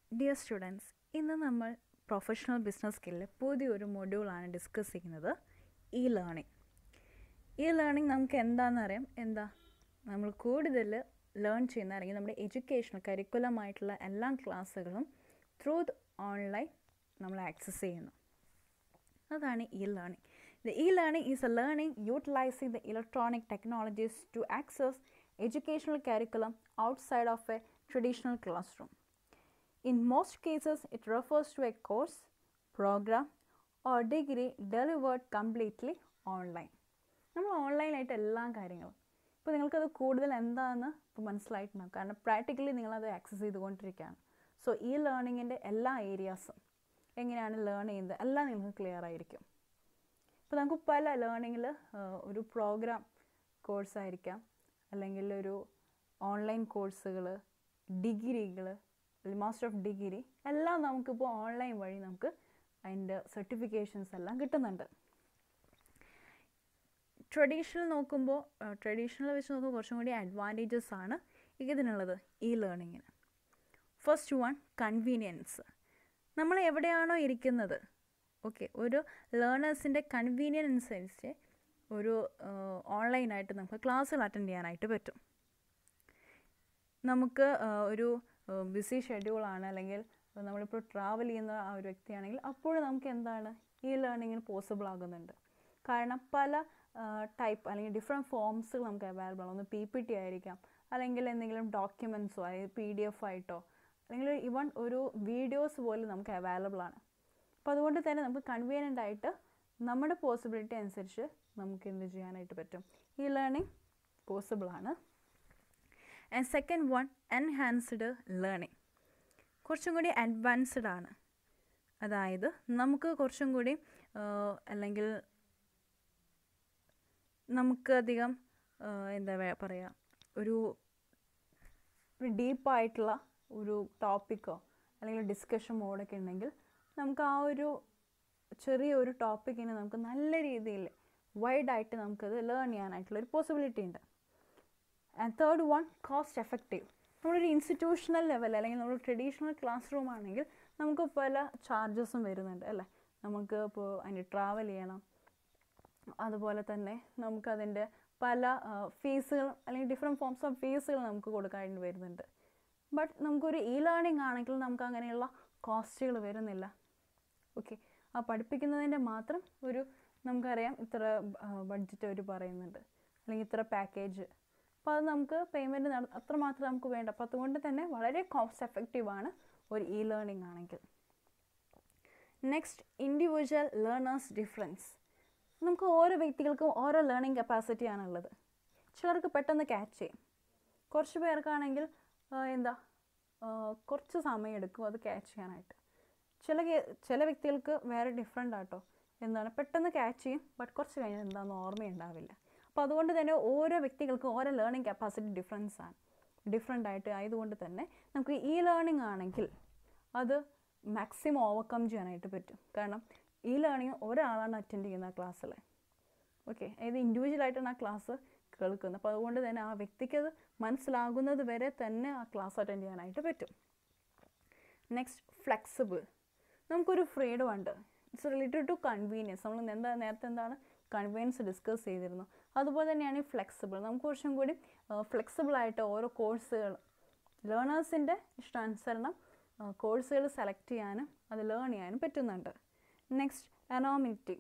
Dear students ഇന്ന് നമ്മൾ professional business സ്കില്ലിൽ പുതിയൊരു മൊഡ്യൂളാണ് ഡിസ്കസ് ചെയ്യുന്നത് ഇ ലേണിംഗ് ഈ ലേണിംഗ് നമുക്ക് എന്താണെന്ന് അറിയാം എന്താ നമ്മൾ കൂടുതൽ ലേൺ ചെയ്യുന്ന അല്ലെങ്കിൽ നമ്മുടെ എഡ്യൂക്കേഷണൽ കരിക്കുലമായിട്ടുള്ള എല്ലാ ക്ലാസ്സുകളും ത്രൂ ദ ഓൺലൈൻ നമ്മൾ ആക്സസ് ചെയ്യുന്നു അതാണ് e learning the e learning is a learning utilising the electronic technologies to access educational curriculum outside of a traditional classroom In most cases, it refers to a course, program, or degree delivered completely online. നമ്മൾ ഓൺലൈനായിട്ട് എല്ലാ കാര്യങ്ങളും ഇപ്പോൾ നിങ്ങൾക്കത് കൂടുതൽ എന്താണെന്ന് ഇപ്പോൾ മനസ്സിലായിട്ടുണ്ടാകും കാരണം പ്രാക്ടിക്കലി നിങ്ങളത് ആക്സസ് ചെയ്തുകൊണ്ടിരിക്കുകയാണ് സോ ഈ ലേണിങ്ങിൻ്റെ എല്ലാ ഏരിയാസും എങ്ങനെയാണ് ലേൺ ചെയ്യുന്നത് എല്ലാം നിങ്ങൾക്ക് ക്ലിയർ ആയിരിക്കും ഇപ്പോൾ നമുക്ക് പല ലേണിങ്ങിൽ ഒരു പ്രോഗ്രാം കോഴ്സായിരിക്കാം അല്ലെങ്കിൽ ഒരു ഓൺലൈൻ കോഴ്സുകൾ ഡിഗ്രികൾ മാസ്റ്റർ ഓഫ് ഡിഗ്രി എല്ലാം നമുക്കിപ്പോൾ ഓൺലൈൻ വഴി നമുക്ക് അതിൻ്റെ സർട്ടിഫിക്കേഷൻസ് എല്ലാം കിട്ടുന്നുണ്ട് ട്രഡീഷണൽ നോക്കുമ്പോൾ ട്രഡീഷണൽ വെച്ച് നോക്കുമ്പോൾ കുറച്ചും കൂടി അഡ്വാൻറ്റേജസ് ആണ് ഇതിനുള്ളത് ഈ ലേണിങ്ങിന് ഫസ്റ്റ് വൺ കൺവീനിയൻസ് നമ്മൾ എവിടെയാണോ ഇരിക്കുന്നത് ഓക്കെ ഒരു ലേണേഴ്സിൻ്റെ കൺവീനിയൻസ് അനുസരിച്ച് ഒരു ഓൺലൈനായിട്ട് നമുക്ക് ക്ലാസ്സുകൾ അറ്റൻഡ് ചെയ്യാനായിട്ട് പറ്റും നമുക്ക് ഒരു ബിസി ഷെഡ്യൂളാണ് അല്ലെങ്കിൽ നമ്മളിപ്പോൾ ട്രാവൽ ചെയ്യുന്ന ആ ഒരു വ്യക്തിയാണെങ്കിൽ അപ്പോഴും നമുക്ക് എന്താണ് ഈ ലേണിങ്ങിന് പോസിബിൾ ആകുന്നുണ്ട് കാരണം പല ടൈപ്പ് അല്ലെങ്കിൽ ഡിഫറെൻറ്റ് ഫോംസുകൾ നമുക്ക് അവൈലബിൾ ആണ് ഒന്ന് പി പി ടി ആയിരിക്കാം അല്ലെങ്കിൽ എന്തെങ്കിലും ഡോക്യുമെൻറ്റ്സോ അല്ലെങ്കിൽ പി ഡി എഫ് ആയിട്ടോ അല്ലെങ്കിൽ ഇവൺ ഒരു വീഡിയോസ് പോലും നമുക്ക് അവൈലബിൾ ആണ് അപ്പോൾ അതുകൊണ്ട് തന്നെ നമുക്ക് കൺവീനിയൻ്റ് ആയിട്ട് നമ്മുടെ പോസിബിലിറ്റി അനുസരിച്ച് നമുക്ക് എന്ത് ചെയ്യാനായിട്ട് പറ്റും ഈ ലേണിംഗ് പോസിബിൾ ആണ് and second one enhanced learning കുറച്ചും കൂടി അഡ്വാൻസ്ഡ് ആണ് അതായത് നമുക്ക് കുറച്ചും കൂടി അല്ലെങ്കിൽ നമുക്ക് അധികം എന്താ പറയുക ഒരു ഡീപ്പായിട്ടുള്ള ഒരു ടോപ്പിക്കോ അല്ലെങ്കിൽ ഡിസ്കഷൻ മോഡൊക്കെ ഉണ്ടെങ്കിൽ നമുക്ക് ആ ഒരു ചെറിയ ഒരു ടോപ്പിക്കിനെ നമുക്ക് നല്ല രീതിയിൽ വൈഡായിട്ട് നമുക്കത് ലേൺ ചെയ്യാനായിട്ടുള്ള ഒരു പോസിബിലിറ്റി ഉണ്ട് and third one cost effective നമ്മളൊരു ഇൻസ്റ്റിറ്റ്യൂഷണൽ ലെവൽ അല്ലെങ്കിൽ നമ്മൾ ട്രഡീഷണൽ ക്ലാസ് റൂം ആണെങ്കിൽ നമുക്ക് പല ചാർജസും വരുന്നുണ്ട് അല്ലേ നമുക്ക് ഇപ്പോൾ അതിന് ട്രാവൽ ചെയ്യണം അതുപോലെ തന്നെ നമുക്കതിൻ്റെ പല ഫീസുകൾ അല്ലെങ്കിൽ ഡിഫറെൻറ്റ് ഫോംസ് ഓഫ് ഫീസുകൾ നമുക്ക് കൊടുക്കാനായിട്ട് വരുന്നുണ്ട് ബട്ട് നമുക്കൊരു ഇ ലേണിംഗ് ആണെങ്കിൽ നമുക്ക് അങ്ങനെയുള്ള കോസ്റ്റുകൾ വരുന്നില്ല ഓക്കെ ആ പഠിപ്പിക്കുന്നതിൻ്റെ മാത്രം ഒരു നമുക്കറിയാം ഇത്ര ബഡ്ജറ്റ് അവർ പറയുന്നുണ്ട് അല്ലെങ്കിൽ ഇത്ര പാക്കേജ് അപ്പോൾ അത് നമുക്ക് പേയ്മെൻറ്റ് നട അത്രമാത്രം നമുക്ക് വേണ്ട അപ്പോൾ അതുകൊണ്ട് തന്നെ വളരെ കോസ്റ്റ് എഫക്റ്റീവാണ് ഒരു ഇ ലേണിംഗ് ആണെങ്കിൽ നെക്സ്റ്റ് ഇൻഡിവിജ്വൽ ലേണേഴ്സ് ഡിഫറൻസ് നമുക്ക് ഓരോ വ്യക്തികൾക്കും ഓരോ ലേണിംഗ് കപ്പാസിറ്റി ആണുള്ളത് ചിലർക്ക് പെട്ടെന്ന് ക്യാച്ച് ചെയ്യും കുറച്ച് പേർക്കാണെങ്കിൽ എന്താ കുറച്ച് സമയം എടുക്കും അത് ക്യാച്ച് ചെയ്യാനായിട്ട് ചില ചില വ്യക്തികൾക്ക് വേറെ ഡിഫറെൻ്റ് ആട്ടോ എന്താണ് പെട്ടെന്ന് ക്യാച്ച് ചെയ്യും ബട്ട് കുറച്ച് കഴിഞ്ഞാൽ എന്താണെന്ന് ഓർമ്മയുണ്ടാവില്ല അപ്പോൾ അതുകൊണ്ട് തന്നെ ഓരോ വ്യക്തികൾക്കും ഓരോ ലേണിംഗ് കപ്പാസിറ്റി ഡിഫറൻസ് ആണ് ഡിഫറെൻ്റ് ആയിട്ട് ആയതുകൊണ്ട് തന്നെ നമുക്ക് ഈ ലേണിംഗ് ആണെങ്കിൽ അത് മാക്സിമം ഓവർകം ചെയ്യാനായിട്ട് പറ്റും കാരണം ഈ ലേണിംഗ് ഒരാളാണ് അറ്റൻഡ് ചെയ്യുന്ന ക്ലാസ്സിൽ ഓക്കെ അതായത് ഇൻഡിവിജ്വലായിട്ടാണ് ആ ക്ലാസ് കേൾക്കുന്നത് അപ്പോൾ അതുകൊണ്ട് തന്നെ ആ വ്യക്തിക്ക് അത് മനസ്സിലാകുന്നത് വരെ തന്നെ ആ ക്ലാസ് അറ്റൻഡ് ചെയ്യാനായിട്ട് പറ്റും നെക്സ്റ്റ് ഫ്ലെക്സിബിൾ നമുക്കൊരു ഫ്രീഡം ഉണ്ട് ഇറ്റ്സ് റിലേറ്റഡ് ടു കൺവീനിയൻസ് നമ്മൾ എന്താ നേരത്തെ എന്താണ് കൺവീനിയൻസ് ഡിസ്കസ് ചെയ്തിരുന്നു അതുപോലെ തന്നെയാണ് ഈ ഫ്ലെക്സിബിൾ നമുക്ക് കുറച്ചും കൂടി ഫ്ലെക്സിബിളായിട്ട് ഓരോ കോഴ്സുകൾ ലേണേഴ്സിൻ്റെ ഇഷ്ടാനുസരണം കോഴ്സുകൾ സെലക്ട് ചെയ്യാനും അത് ലേൺ ചെയ്യാനും പറ്റുന്നുണ്ട് നെക്സ്റ്റ് അനോമിറ്റി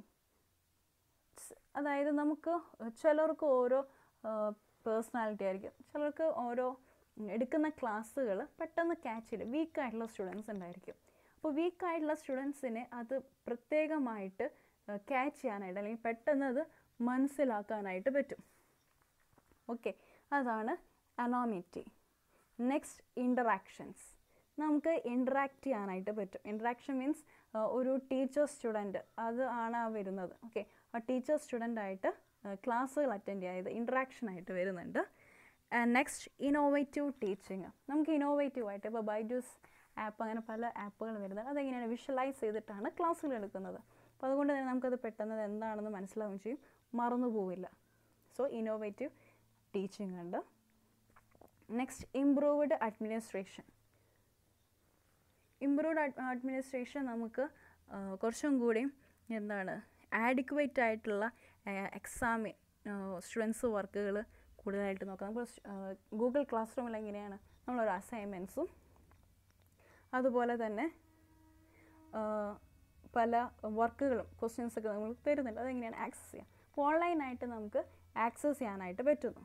അതായത് നമുക്ക് ചിലർക്ക് ഓരോ പേഴ്സണാലിറ്റി ആയിരിക്കും ചിലർക്ക് ഓരോ എടുക്കുന്ന ക്ലാസ്സുകൾ പെട്ടെന്ന് ക്യാച്ച് ചെയ്ത് വീക്കായിട്ടുള്ള സ്റ്റുഡൻസ് ഉണ്ടായിരിക്കും അപ്പോൾ വീക്കായിട്ടുള്ള സ്റ്റുഡൻസിനെ അത് പ്രത്യേകമായിട്ട് ക്യാച്ച് ചെയ്യാനായിട്ട് അല്ലെങ്കിൽ പെട്ടെന്ന് അത് മനസ്സിലാക്കാനായിട്ട് പറ്റും ഓക്കെ അതാണ് അനോമിറ്റി നെക്സ്റ്റ് ഇൻ്ററാക്ഷൻസ് നമുക്ക് ഇൻട്രാക്ട് ചെയ്യാനായിട്ട് പറ്റും ഇൻട്രാക്ഷൻ മീൻസ് ഒരു ടീച്ചർ സ്റ്റുഡൻറ്റ് അത് ആണ് ആ വരുന്നത് ഓക്കെ ആ ടീച്ചർ സ്റ്റുഡൻ്റ് ആയിട്ട് ക്ലാസ്സുകൾ അറ്റൻഡ് ചെയ്യായത് ഇൻട്രാക്ഷൻ ആയിട്ട് വരുന്നുണ്ട് നെക്സ്റ്റ് ഇന്നോവേറ്റീവ് ടീച്ചിങ് നമുക്ക് ഇന്നോവേറ്റീവ് ആയിട്ട് ഇപ്പോൾ ബൈജൂസ് ആപ്പ് അങ്ങനെ പല ആപ്പുകൾ വരുന്നത് അതെങ്ങനെയാണ് വിഷ്വലൈസ് ചെയ്തിട്ടാണ് ക്ലാസ്സുകൾ എടുക്കുന്നത് അപ്പോൾ അതുകൊണ്ട് തന്നെ നമുക്കത് പെട്ടെന്ന് എന്താണെന്ന് മനസ്സിലാവുകയും ചെയ്യും മറന്നു പോവില്ല സോ ഇന്നോവേറ്റീവ് ടീച്ചിങ് ഉണ്ട് next improved administration improved administration നമുക്ക് ആ, കുറച്ചും കൂടി എന്താണ് ആഡിക്വേറ്റ് ആയിട്ടുള്ള എക്സാമിൻ സ്റ്റുഡൻസ് വർക്കുകൾ കൂടുതലായിട്ട് നോക്കാം നമ്മൾ ഗൂഗിൾ ക്ലാസ് റൂമിൽ എങ്ങനെയാണ് നമ്മളൊരു അസൈൻമെൻറ്റ്സും അതുപോലെ തന്നെ ആ, പല വർക്കുകളും ക്വസ്റ്റ്യൻസ് ഒക്കെ നമ്മൾ തരുന്നുണ്ട് അതെങ്ങനെയാണ് ആക്സസ് ചെയ്യാം അപ്പോൾ ഓൺലൈനായിട്ട് നമുക്ക് ആക്സസ് ചെയ്യാനായിട്ട് പറ്റുന്നു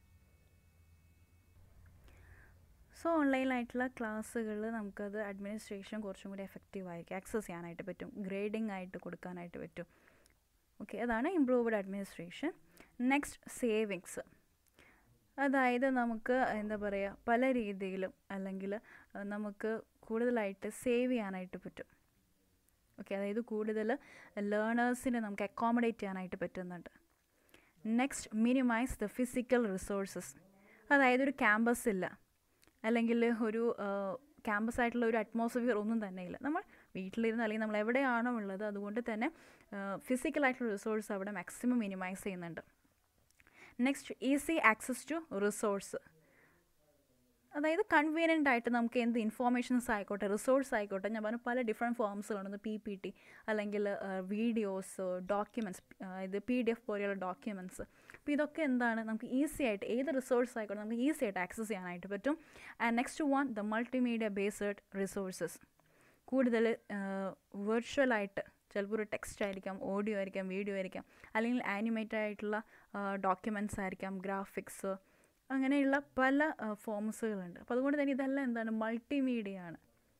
സോ ഓൺലൈനായിട്ടുള്ള ക്ലാസ്സുകൾ നമുക്കത് അഡ്മിനിസ്ട്രേഷൻ കുറച്ചും കൂടി എഫക്റ്റീവ് ആയിരിക്കും ആക്സസ് ചെയ്യാനായിട്ട് പറ്റും ഗ്രേഡിംഗ് ആയിട്ട് കൊടുക്കാനായിട്ട് പറ്റും ഓക്കെ അതാണ് ഇംപ്രൂവ്ഡ് അഡ്മിനിസ്ട്രേഷൻ നെക്സ്റ്റ് സേവിങ്സ് അതായത് നമുക്ക് എന്താ പറയുക പല രീതിയിലും അല്ലെങ്കിൽ നമുക്ക് കൂടുതലായിട്ട് സേവ് ചെയ്യാനായിട്ട് പറ്റും ഓക്കെ അതായത് കൂടുതൽ ലേണേഴ്സിനെ നമുക്ക് അക്കോമഡേറ്റ് ചെയ്യാനായിട്ട് പറ്റുന്നുണ്ട് next minimise the physical resources അതായത് ഒരു ക്യാമ്പസ് ഇല്ല അല്ലെങ്കിൽ ഒരു ക്യാമ്പസ് ആയിട്ടുള്ള ഒരു അറ്റ്മോസ്ഫിയർ ഒന്നും തന്നെ ഇല്ല നമ്മൾ വീട്ടിലിരുന്ന് അല്ലെങ്കിൽ നമ്മൾ എവിടെയാണോ ഉള്ളത് അതുകൊണ്ട് തന്നെ ഫിസിക്കലായിട്ടുള്ള റിസോഴ്സ് അവിടെ മാക്സിമം മിനിമൈസ് ചെയ്യുന്നുണ്ട് next easy access to resource അതായത് കൺവീനിയൻ്റ് ആയിട്ട് നമുക്ക് എന്ത് ഇൻഫോർമേഷൻസ് ആയിക്കോട്ടെ റിസോഴ്സ് ആയിക്കോട്ടെ ഞാൻ പറഞ്ഞു പല ഡിഫറെൻറ്റ് ഫോംസുകളുണ്ട് പി പി ടി അല്ലെങ്കിൽ വീഡിയോസ് ഡോക്യുമെൻറ്റ്സ് ഇത് പി ഡി എഫ് പോലെയുള്ള ഡോക്യുമെൻറ്റ്സ് അപ്പോൾ ഇതൊക്കെ എന്താണ് നമുക്ക് ഈസി ആയിട്ട് ഏത് റിസോഴ്സ് ആയിക്കോട്ടെ നമുക്ക് ഈസി ആയിട്ട് ആക്സസ് ചെയ്യാനായിട്ട് പറ്റും and next one the multimedia based resources കൂടുതൽ വെർച്വലായിട്ട് ചിലപ്പോൾ ഒരു ടെക്സ്റ്റ് ആയിരിക്കാം ഓഡിയോ ആയിരിക്കാം വീഡിയോ ആയിരിക്കാം അല്ലെങ്കിൽ ആനിമേറ്റഡ് ആയിട്ടുള്ള ഡോക്യുമെൻറ്റ്സ് ആയിരിക്കാം ഗ്രാഫിക്സ് അങ്ങനെയുള്ള പല ഫോംസുകളുണ്ട് അപ്പോൾ അതുകൊണ്ട് തന്നെ ഇതെല്ലാം എന്താണ് മൾട്ടിമീഡിയ ആണ്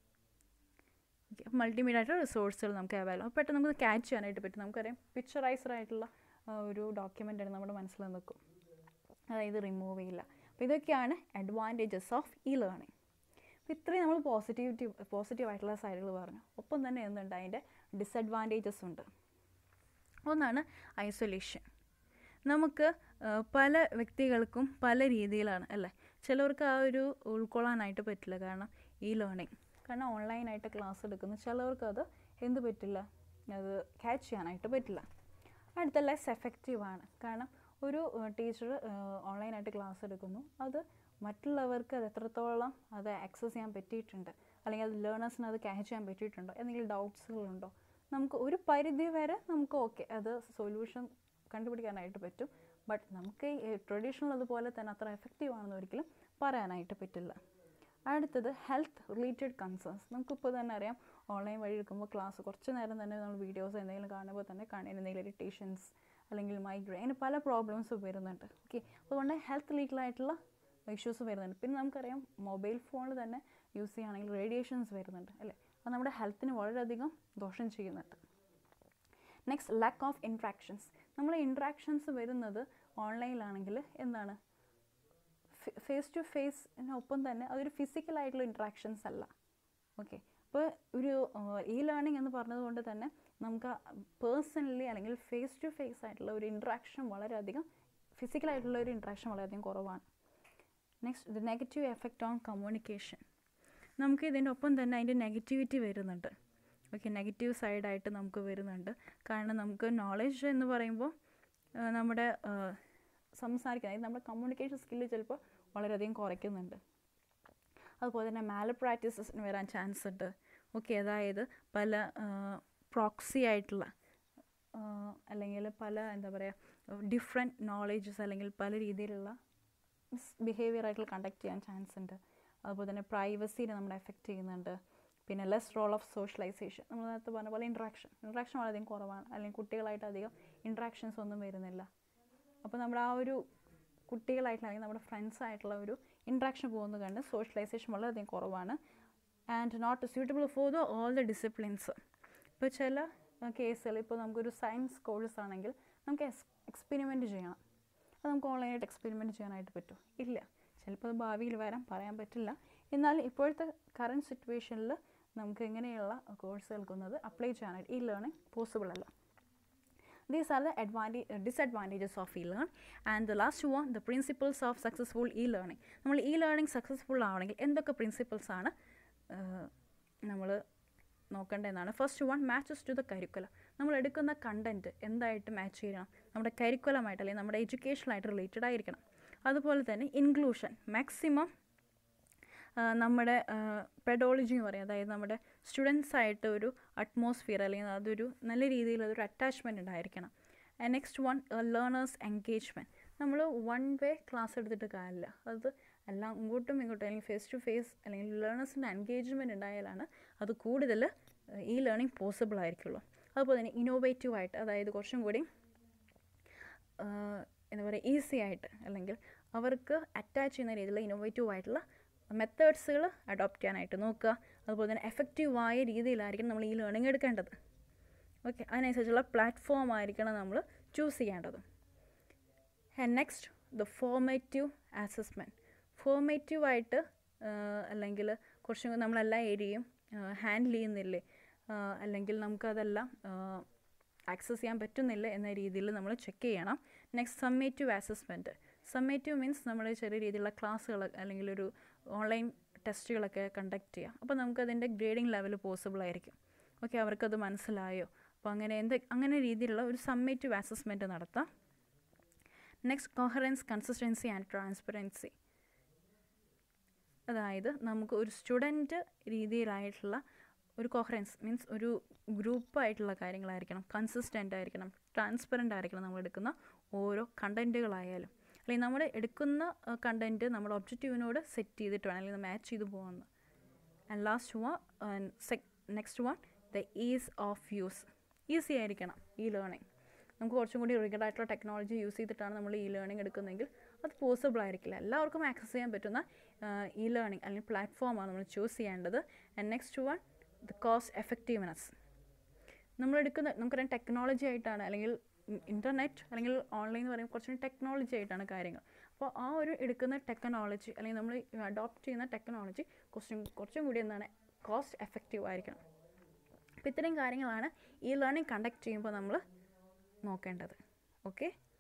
ഓക്കെ മൾട്ടിമീഡിയ ആയിട്ടുള്ള റിസോഴ്സുകൾ നമുക്ക് അവൈലബിൾ അപ്പോൾ പെട്ടെന്ന് നമുക്ക് ക്യാച്ച് ചെയ്യാനായിട്ട് പറ്റും നമുക്കറിയാം പിക്ചറൈസർ ആയിട്ടുള്ള ആ, ഒരു ഡോക്യുമെൻ്റ് ആണ് നമ്മുടെ മനസ്സിൽ നിൽക്കും അതായത് റിമൂവ് ചെയ്യില്ല അപ്പോൾ ഇതൊക്കെയാണ് അഡ്വാൻറ്റേജസ് ഓഫ് ഇ ലേണിംഗ് അപ്പോൾ ഇത്രയും നമ്മൾ പോസിറ്റിവിറ്റി പോസിറ്റീവ് ആയിട്ടുള്ള സൈഡുകൾ പറഞ്ഞു ഒപ്പം തന്നെ എന്തുണ്ട് അതിൻ്റെ ഡിസഡ്വാൻറ്റേജസ് ഉണ്ട് ഒന്നാണ് ഐസൊലേഷൻ നമുക്ക് ആ, പല വ്യക്തികൾക്കും പല രീതിയിലാണ് അല്ലേ ചിലവർക്ക് ആ ഒരു ഉൾക്കൊള്ളാനായിട്ട് പറ്റില്ല കാരണം ഈ ലേണിംഗ് കാരണം ഓൺലൈനായിട്ട് ക്ലാസ് എടുക്കുന്നു ചിലവർക്ക് അത് എന്ത് പറ്റില്ല അത് ക്യാച്ച് ചെയ്യാനായിട്ട് പറ്റില്ല അടുത്ത ലെസ് എഫക്റ്റീവാണ് കാരണം ഒരു ടീച്ചർ ഓൺലൈനായിട്ട് ക്ലാസ് എടുക്കുന്നു അത് മറ്റുള്ളവർക്ക് അത് എത്രത്തോളം അത് ആക്സസ് ചെയ്യാൻ പറ്റിയിട്ടുണ്ട് അല്ലെങ്കിൽ അത് ലേണേഴ്സിന് അത് ക്യാച്ച് ചെയ്യാൻ പറ്റിയിട്ടുണ്ടോ എന്തെങ്കിലും ഡൗട്ട്സുകളുണ്ടോ നമുക്ക് ഒരു പരിധി വരെ നമുക്ക് ഓക്കെ അത് സൊല്യൂഷൻ കണ്ടുപിടിക്കാനായിട്ട് പറ്റും ബട്ട് നമുക്ക് ഈ ട്രഡീഷണൽ അതുപോലെ തന്നെ അത്ര എഫക്റ്റീവ് ആണെന്ന് ഒരിക്കലും പറയാനായിട്ട് പറ്റില്ല അടുത്തത് ഹെൽത്ത് റിലേറ്റഡ് കൺസേൺസ് നമുക്കിപ്പോൾ തന്നെ അറിയാം ഓൺലൈൻ വഴി എടുക്കുമ്പോൾ ക്ലാസ് കുറച്ച് നേരം തന്നെ നമ്മൾ വീഡിയോസ് എന്തെങ്കിലും കാണുമ്പോൾ തന്നെ കണ്ണിന് എന്തെങ്കിലും ഇറിറ്റേഷൻസ് അല്ലെങ്കിൽ മൈഗ്രെയിൻ അങ്ങനെ പല പ്രോബ്ലംസ് വരുന്നുണ്ട് ഓക്കെ അതുകൊണ്ട് ഹെൽത്ത് റിലേറ്റഡായിട്ടുള്ള ഇഷ്യൂസ് വരുന്നുണ്ട് പിന്നെ നമുക്കറിയാം മൊബൈൽ ഫോണിൽ തന്നെ യൂസ് ചെയ്യുകയാണെങ്കിൽ റേഡിയേഷൻസ് വരുന്നുണ്ട് അല്ലേ അത് നമ്മുടെ ഹെൽത്തിന് വളരെയധികം ദോഷം ചെയ്യുന്നുണ്ട് നെക്സ്റ്റ് ലാക്ക് ഓഫ് ഇൻട്രാക്ഷൻസ് നമ്മൾ ഇൻട്രാക്ഷൻസ് വരുന്നത് ഓൺലൈനിലാണെങ്കിൽ എന്താണ് ഫേസ് ടു ഫേസിനൊപ്പം തന്നെ അതൊരു ഫിസിക്കൽ ആയിട്ടുള്ള ഇൻട്രാക്ഷൻസ് അല്ല ഓക്കെ അപ്പോൾ ഒരു ഇ ലേണിംഗ് എന്ന് പറഞ്ഞതുകൊണ്ട് തന്നെ നമുക്ക് പേഴ്സണലി അല്ലെങ്കിൽ ഫേസ് ടു ഫേസ് ആയിട്ടുള്ള ഒരു ഇൻട്രാക്ഷൻ വളരെയധികം ഫിസിക്കലായിട്ടുള്ള ഒരു ഇൻട്രാക്ഷൻ വളരെയധികം കുറവാണ് next the negative effect on communication നമുക്ക് ഇതിൻ്റെ ഒപ്പം തന്നെ അതിൻ്റെ നെഗറ്റിവിറ്റി വരുന്നുണ്ട് ഓക്കെ നെഗറ്റീവ് സൈഡായിട്ട് നമുക്ക് വരുന്നുണ്ട് കാരണം നമുക്ക് നോളജ് എന്ന് പറയുമ്പോൾ ആ, നമ്മുടെ ആ, സംസാരിക്കാൻ അതായത് നമ്മുടെ കമ്മ്യൂണിക്കേഷൻ സ്കില്ല് ചിലപ്പോൾ വളരെയധികം കുറയ്ക്കുന്നുണ്ട് അതുപോലെ തന്നെ മാല പ്രാക്ടീസസിന് വരാൻ ചാൻസ് ഉണ്ട് ഓക്കെ അതായത് പല പ്രോക്സി ആയിട്ടുള്ള ആ, അല്ലെങ്കിൽ പല എന്താ പറയുക ഡിഫറെൻറ്റ് നോളേജസ് അല്ലെങ്കിൽ പല രീതിയിലുള്ള ബിഹേവിയർ ആയിട്ടുള്ള കണ്ടക്ട് ചെയ്യാൻ ചാൻസ് ഉണ്ട് അതുപോലെ തന്നെ പ്രൈവസീനെ നമ്മളെ എഫക്റ്റ് ചെയ്യുന്നുണ്ട് പിന്നെ ലെസ് റോൾ ഓഫ് സോഷ്യലൈസേഷൻ നമ്മൾ നേരത്തെ പറഞ്ഞ പോലെ ഇൻട്രാക്ഷൻ ഇൻട്രാക്ഷൻ വളരെയധികം കുറവാണ് അല്ലെങ്കിൽ കുട്ടികളായിട്ട് അധികം ഇൻട്രാക്ഷൻസ് ഒന്നും വരുന്നില്ല അപ്പോൾ നമ്മുടെ ആ ഒരു കുട്ടികളായിട്ടുള്ള അല്ലെങ്കിൽ നമ്മുടെ ഫ്രണ്ട്സ് ആയിട്ടുള്ള ഒരു ഇൻട്രാക്ഷൻ പോകുന്നത് കണ്ട് സോഷ്യലൈസേഷൻ വളരെയധികം കുറവാണ് and not suitable for the all the disciplines ഇപ്പോൾ ചില കേസുകൾ ഇപ്പോൾ നമുക്കൊരു സയൻസ് കോഴ്സ് ആണെങ്കിൽ നമുക്ക് എക്സ്പെരിമെൻറ്റ് ചെയ്യണം അത് നമുക്ക് ഓൺലൈനായിട്ട് എക്സ്പെരിമെൻറ്റ് ചെയ്യാനായിട്ട് പറ്റുമോ ഇല്ല ചിലപ്പോൾ അത് ഭാവിയിൽ വരാൻ പറയാൻ പറ്റില്ല എന്നാൽ ഇപ്പോഴത്തെ കറണ്ട് സിറ്റുവേഷനിൽ നമുക്ക് ഇങ്ങനെയുള്ള കോഴ്സുകൾക്കൊന്നത് അപ്ലൈ ചെയ്യാനായിട്ട് ഈ ലേണിംഗ് പോസിബിൾ അല്ല These are the advantage, uh, disadvantages of e-learn. And the last one, the principles of successful e-learning. നമ്മൾ ഇ ലേണിംഗ് സക്സസ്ഫുൾ ആവണമെങ്കിൽ എന്തൊക്കെ പ്രിൻസിപ്പിൾസ് ആണ് നമ്മൾ നോക്കേണ്ടതെന്നാണ് first one matches to the curriculum നമ്മൾ എടുക്കുന്ന കണ്ടൻറ്റ് എന്തായിട്ട് മാച്ച് ചെയ്യണം നമ്മുടെ കരിക്കുലമായിട്ട് അല്ലെങ്കിൽ നമ്മുടെ എഡ്യൂക്കേഷനായിട്ട് റിലേറ്റഡ് ആയിരിക്കണം അതുപോലെ തന്നെ ഇൻക്ലൂഷൻ മാക്സിമം നമ്മുടെ പെഡോളജി എന്ന് പറയും അതായത് നമ്മുടെ സ്റ്റുഡൻസ് ആയിട്ട് ഒരു അറ്റ്മോസ്ഫിയർ അല്ലെങ്കിൽ അതൊരു നല്ല രീതിയിൽ അതൊരു അറ്റാച്ച്മെൻറ്റ് ഉണ്ടായിരിക്കണം and next one learners engagement നമ്മൾ വൺ വേ ക്ലാസ് എടുത്തിട്ട് കാര്യമില്ല അത് എല്ലാം ഇങ്ങോട്ടും ഇങ്ങോട്ടും അല്ലെങ്കിൽ ഫേസ് ടു ഫേസ് അല്ലെങ്കിൽ ലേണേഴ്സിൻ്റെ എൻഗേജ്മെൻറ്റ് ഉണ്ടായാലാണ് അത് കൂടുതൽ ഈ ലേണിംഗ് പോസിബിൾ ആയിരിക്കുള്ളൂ അതുപോലെ തന്നെ ഇന്നോവേറ്റീവ് ആയിട്ട് അതായത് കുറച്ചും കൂടി എന്താ പറയുക ഈസി ആയിട്ട് അല്ലെങ്കിൽ അവർക്ക് അറ്റാച്ച് ചെയ്യുന്ന രീതിയിലുള്ള ഇന്നോവേറ്റീവ് ആയിട്ടുള്ള മെത്തേഡ്സുകൾ അഡോപ്റ്റ് ചെയ്യാനായിട്ട് നോക്കുക അതുപോലെ തന്നെ എഫക്റ്റീവായ രീതിയിലായിരിക്കും നമ്മൾ ഈ ലേണിംഗ് എടുക്കേണ്ടത് ഓക്കെ അതിനനുസരിച്ചുള്ള പ്ലാറ്റ്ഫോം ആയിരിക്കണം നമ്മൾ ചൂസ് ചെയ്യേണ്ടത് and next the formative assessment ഫോർമേറ്റീവായിട്ട് അല്ലെങ്കിൽ കുറച്ചും കൂടി നമ്മളെല്ലാ ഏരിയയും ഹാൻഡിൽ ചെയ്യുന്നില്ലേ അല്ലെങ്കിൽ നമുക്കതെല്ലാം ആക്സസ് ചെയ്യാൻ പറ്റുന്നില്ല എന്ന രീതിയിൽ നമ്മൾ ചെക്ക് ചെയ്യണം next summative assessment summative means നമ്മൾ ചെറിയ രീതിയിലുള്ള ക്ലാസ്സുകൾ അല്ലെങ്കിൽ ഒരു ഓൺലൈൻ ടെസ്റ്റുകളൊക്കെ കണ്ടക്ട് ചെയ്യുക അപ്പോൾ നമുക്കതിൻ്റെ ഗ്രേഡിംഗ് ലെവൽ പോസിബിൾ ആയിരിക്കും ഓക്കെ അവർക്കത് മനസ്സിലായോ അപ്പോൾ അങ്ങനെ എന്ത് അങ്ങനെ രീതിയിലുള്ള ഒരു സമ്മേറ്റീവ് അസസ്മെൻറ്റ് നടത്താം next coherence consistency and transparency അതായത് നമുക്ക് ഒരു സ്റ്റുഡൻറ്റ് രീതിയിലായിട്ടുള്ള ഒരു കോഹറൻസ് മീൻസ് ഒരു ഗ്രൂപ്പായിട്ടുള്ള കാര്യങ്ങളായിരിക്കണം കൺസിസ്റ്റൻ്റ് ആയിരിക്കണം ട്രാൻസ്പെറൻ്റ് ആയിരിക്കണം നമ്മൾ എടുക്കുന്ന ഓരോ കണ്ടൻറ്റുകളായാലും അല്ലെങ്കിൽ നമ്മൾ എടുക്കുന്ന കണ്ടൻറ്റ് നമ്മുടെ ഒബ്ജക്റ്റീവിനോട് സെറ്റ് ചെയ്തിട്ട് വേണം അല്ലെങ്കിൽ മാച്ച് ചെയ്ത് പോകുന്നത് and last one next one the ease of use easy ആയിരിക്കണം ഈ ലേണിംഗ് നമുക്ക് കുറച്ചും കൂടി റിഗഡ് ആയിട്ടുള്ള ടെക്നോളജി യൂസ് ചെയ്തിട്ടാണ് നമ്മൾ ഈ ലേണിംഗ് എടുക്കുന്നതെങ്കിൽ അത് പോസിബിൾ ആയിരിക്കില്ല എല്ലാവർക്കും ആക്സസ് ചെയ്യാൻ പറ്റുന്ന ഈ ലേണിംഗ് അല്ലെങ്കിൽ പ്ലാറ്റ്ഫോമാണ് നമ്മൾ ചൂസ് ചെയ്യേണ്ടത് and next one the cost effectiveness നമ്മളെടുക്കുന്ന നമുക്കറിയാം ടെക്നോളജി ആയിട്ടാണ് അല്ലെങ്കിൽ ഇൻ്റർനെറ്റ് അല്ലെങ്കിൽ ഓൺലൈൻ എന്ന് പറയുമ്പോൾ കുറച്ചുകൂടി ടെക്നോളജി ആയിട്ടാണ് കാര്യങ്ങൾ അപ്പോൾ ആ ഒരു എടുക്കുന്ന ടെക്നോളജി അല്ലെങ്കിൽ നമ്മൾ അഡോപ്റ്റ് ചെയ്യുന്ന ടെക്നോളജി കുറച്ചും കുറച്ചും കൂടി എന്താണ് കോസ്റ്റ് എഫക്റ്റീവ് ആയിരിക്കണം അപ്പോൾ ഇത്രയും കാര്യങ്ങളാണ് ഈ ലേണിംഗ് കണ്ടക്ട് ചെയ്യുമ്പോൾ നമ്മൾ നോക്കേണ്ടത് ഓക്കെ